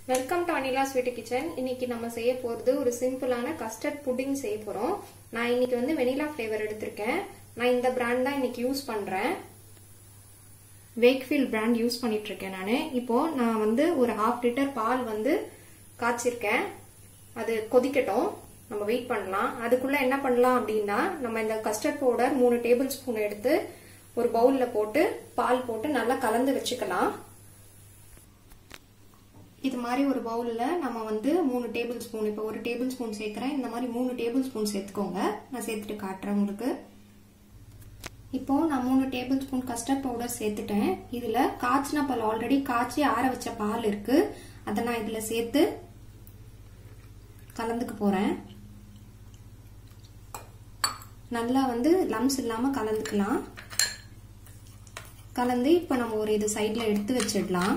welcome to Anila sweet kitchen இன்னைக்கு நம்ம செய்ய போறது ஒரு சிம்பிளான கஸ்டர்ட் புட்டிங் செய்ய போறோம் நான் இன்னைக்கு வந்து வெனிலா ஃப்ளேவர் எடுத்திருக்கேன் நான் இந்த பிராண்ட் தான் இன்னைக்கு யூஸ் பண்றேன் வேக்ஃபீல்ட் பிராண்ட் யூஸ் பண்ணிட்டு இருக்கேன் நான் இப்போ நான் வந்து ஒரு ஹாஃப் லிட்டர் பால் வந்து காய்ச்சிருக்கேன் அது கொதிக்கட்டும் நம்ம வெயிட் பண்ணலாம் அதுக்குள்ள என்ன பண்ணலாம் அப்படின்னா நம்ம இந்த கஸ்டர்ட் பவுடர் மூணு டேபிள் ஸ்பூன் எடுத்து ஒரு பவுல்ல போட்டு பால் போட்டு நல்லா கலந்து வச்சுக்கலாம் இது மாதிரி ஒரு பவுலில் நம்ம வந்து மூணு டேபிள் ஸ்பூன் இப்போ ஒரு டேபிள் ஸ்பூன் சேர்க்குறேன் இந்த மாதிரி மூணு டேபிள் ஸ்பூன் சேர்த்துக்கோங்க நான் சேர்த்துட்டு காட்டுறேன் உங்களுக்கு இப்போ நான் மூணு டேபிள் ஸ்பூன் கஸ்டர்ட் பவுடர் சேர்த்துட்டேன் இதில் காய்ச்சின பால் ஆல்ரெடி காய்ச்சி ஆற வச்ச பால் இருக்கு அதை நான் இதில் சேர்த்து கலந்துக்க போகிறேன் நல்லா வந்து லம்ஸ் இல்லாமல் கலந்துக்கலாம் கலந்து இப்போ நம்ம ஒரு இது சைடில் எடுத்து வச்சிடலாம்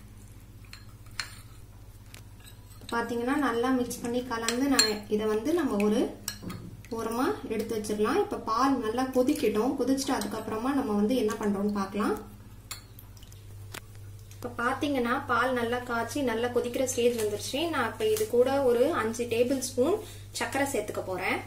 பார்த்தீங்கன்னா நல்லா மிக்ஸ் பண்ணி கலந்து நான் இதை வந்து நம்ம ஒரு ஓரமாக எடுத்து வச்சிடலாம் இப்போ பால் நல்லா கொதிக்கட்டும் கொதிச்சுட்டு அதுக்கப்புறமா நம்ம வந்து என்ன பண்ணுறோம்னு பார்க்கலாம் இப்போ பார்த்தீங்கன்னா பால் நல்லா காய்ச்சி நல்லா கொதிக்கிற ஸ்டேஜ் வந்துருச்சு நான் இப்போ இது கூட ஒரு அஞ்சு டேபிள் ஸ்பூன் சர்க்கரை சேர்த்துக்க போகிறேன்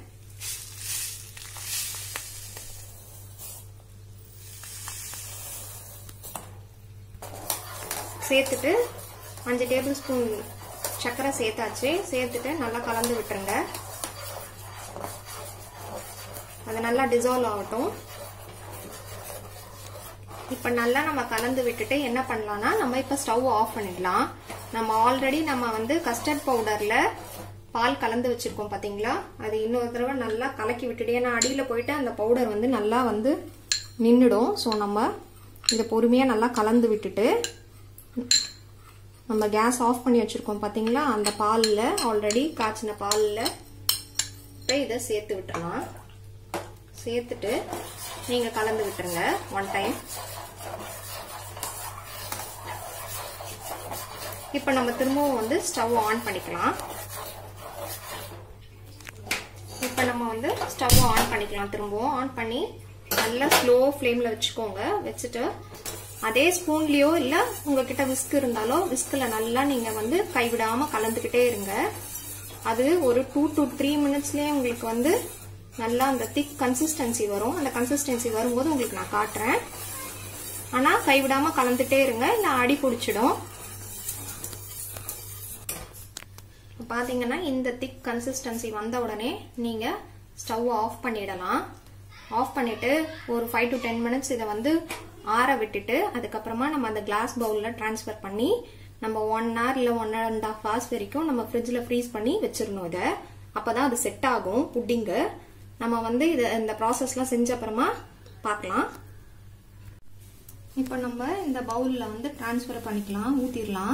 சேர்த்துட்டு அஞ்சு டேபிள் ஸ்பூன் சர்க்கரை சேர்த்தாச்சு சேர்த்துட்டு நல்லா கலந்து விட்டுருங்க அது நல்லா டிசால்வ் ஆகட்டும் இப்போ நல்லா நம்ம கலந்து விட்டுட்டு என்ன பண்ணலாம்னா நம்ம இப்போ ஸ்டவ் ஆஃப் பண்ணிடலாம் நம்ம ஆல்ரெடி நம்ம வந்து கஸ்டர்ட் பவுடர்ல பால் கலந்து வச்சிருக்கோம் பாத்தீங்களா அது இன்னொரு தடவை நல்லா கலக்கி விட்டுட்டு ஏன்னா அடியில் போயிட்டு அந்த பவுடர் வந்து நல்லா வந்து நின்றுடும் ஸோ நம்ம இதை பொறுமையாக நல்லா கலந்து விட்டுட்டு நம்ம கேஸ் ஆஃப் பண்ணி வச்சுருக்கோம் பார்த்தீங்களா அந்த பாலில் ஆல்ரெடி காய்ச்சின பாலில் இதை சேர்த்து விட்டுறலாம் சேர்த்துட்டு நீங்கள் கலந்து விட்டுருங்க ஒன் டைம் இப்போ நம்ம திரும்பவும் வந்து ஸ்டவ் ஆன் பண்ணிக்கலாம் இப்போ நம்ம வந்து ஸ்டவ் ஆன் பண்ணிக்கலாம் திரும்பவும் ஆன் பண்ணி நல்லா ஸ்லோ ஃப்ளேமில் வச்சுக்கோங்க வச்சுட்டு அதே ஸ்பூன்லயோ இல்ல உங்ககிட்ட விஸ்க் இருந்தாலோ விஸ்க்ல நல்லா நீங்க வந்து கைவிடாம கலந்துகிட்டே இருங்க அது ஒரு டூ டு த்ரீ மினிட்ஸ்லயே உங்களுக்கு வந்து நல்லா அந்த திக் கன்சிஸ்டன்சி வரும் அந்த கன்சிஸ்டன்சி வரும்போது உங்களுக்கு நான் காட்டுறேன் ஆனா கைவிடாம கலந்துட்டே இருங்க இல்ல அடி பிடிச்சிடும் பாத்தீங்கன்னா இந்த திக் கன்சிஸ்டன்சி வந்த உடனே நீங்க ஸ்டவ் ஆஃப் பண்ணிடலாம் ஆஃப் பண்ணிட்டு ஒரு ஃபைவ் டு டென் மினிட்ஸ் இதை வந்து ஆற விட்டுட்டு அதுக்கப்புறமா நம்ம அந்த கிளாஸ் பவுலில் ட்ரான்ஸ்ஃபர் பண்ணி நம்ம ஒன் ஹவர் இல்லை ஒன் அண்ட் ஹாஃப் ஹவர்ஸ் வரைக்கும் நம்ம ஃப்ரிட்ஜில் ஃப்ரீஸ் பண்ணி வச்சிடணும் இதை அப்போதான் அது செட் ஆகும் புட்டிங்கு நம்ம வந்து இதை இந்த ப்ராசஸ்லாம் செஞ்ச அப்புறமா பார்க்கலாம் இப்போ நம்ம இந்த பவுலில் வந்து ட்ரான்ஸ்ஃபர் பண்ணிக்கலாம் ஊற்றிடலாம்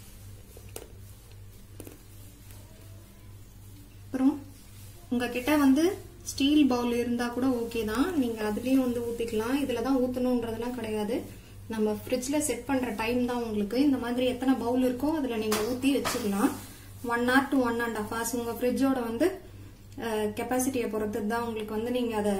அப்புறம் உங்ககிட்ட வந்து ஸ்டீல் பவுல் இருந்தால் கூட ஓகே தான் நீங்கள் அதுலேயும் வந்து ஊற்றிக்கலாம் இதில் தான் ஊற்றணுன்றதெல்லாம் கிடையாது நம்ம ஃப்ரிட்ஜில் செட் பண்ணுற டைம் தான் உங்களுக்கு இந்த மாதிரி எத்தனை பவுல் இருக்கோ அதில் நீங்கள் ஊற்றி வச்சுக்கலாம் one hour to one and half hours உங்கள் ஃப்ரிட்ஜோட வந்து கெப்பாசிட்டியை பொறுத்து தான் உங்களுக்கு வந்து நீங்கள் அதை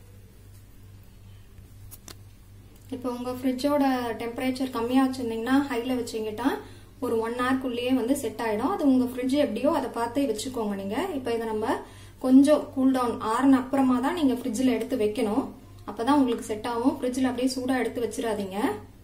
இப்போ உங்கள் ஃப்ரிட்ஜோட டெம்பரேச்சர் கம்மியாக வச்சுருந்தீங்கன்னா ஹையில் வச்சிங்கன்னா ஒரு ஒன் ஹவர்க்குள்ளேயே வந்து செட் ஆகிடும் அது உங்கள் ஃப்ரிட்ஜ் எப்படியோ அதை பார்த்து வச்சுக்கோங்க நீங்கள் இப்போ இதை நம்ம கொஞ்சம் கூல் டவுன் ஆறுன அப்புறமா தான் நீங்கள் ஃப்ரிட்ஜில் எடுத்து வைக்கணும் அப்போ தான் உங்களுக்கு செட் ஆகும் ஃப்ரிட்ஜில் அப்படியே சூடாக எடுத்து வச்சிடாதீங்க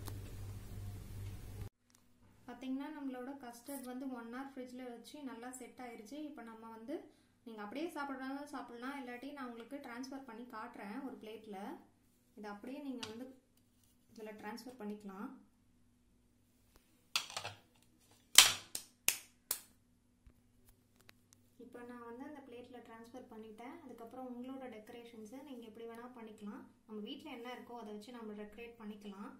பார்த்தீங்கன்னா நம்மளோட கஸ்டர்ட் வந்து ஒன் ஹவர் ஃப்ரிட்ஜில் வச்சு நல்லா செட் ஆயிருச்சு இப்போ நம்ம வந்து நீங்கள் அப்படியே சாப்பிட்றாங்க சாப்பிட்லாம் இல்லாட்டி நான் உங்களுக்கு ட்ரான்ஸ்ஃபர் பண்ணி காட்டுறேன் ஒரு பிளேட்டில் இதை அப்படியே நீங்கள் வந்து இதில் ட்ரான்ஸ்ஃபர் பண்ணிக்கலாம் இப்போ நான் வந்து அந்த பிளேட்டில் ட்ரான்ஸ்ஃபர் பண்ணிட்டேன் அதுக்கப்புறம் உங்களோட டெக்கரேஷன்ஸை நீங்கள் எப்படி வேணால் பண்ணிக்கலாம் நம்ம வீட்டில் என்ன இருக்கோ அதை வச்சு நம்ம டெக்கரேட் பண்ணிக்கலாம்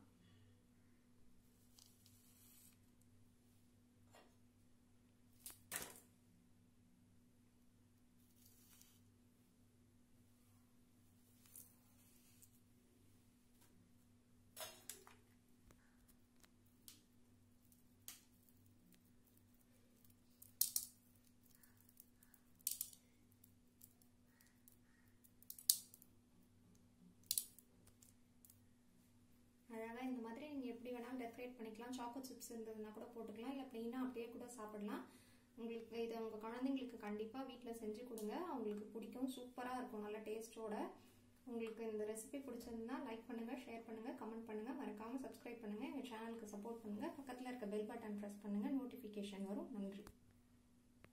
அழகாக இந்த மாதிரி நீங்கள் எப்படி வேணாலும் டெக்கரேட் பண்ணிக்கலாம் சாக்கோ சிப்ஸ் இருந்ததுன்னா கூட போட்டுக்கலாம் இல்ல பிளெயினா அப்படியே கூட சாப்பிடலாம் உங்களுக்கு இது உங்க குழந்தைங்களுக்கு கண்டிப்பா வீட்ல செஞ்சு கொடுங்க அவங்களுக்கு பிடிக்கும் சூப்பரா இருக்கும் நல்ல டேஸ்டோட உங்களுக்கு இந்த ரெசிபி பிடிச்சிருந்தா லைக் பண்ணுங்க ஷேர் பண்ணுங்க கமெண்ட் பண்ணுங்க மறக்காம சப்ஸ்கிரைப் பண்ணுங்க எங்க சேனலுக்கு சப்போர்ட் பண்ணுங்க பக்கத்துல இருக்க பெல் பட்டன் பிரஸ் பண்ணுங்க நோட்டிபிகேஷன் வரும் நன்றி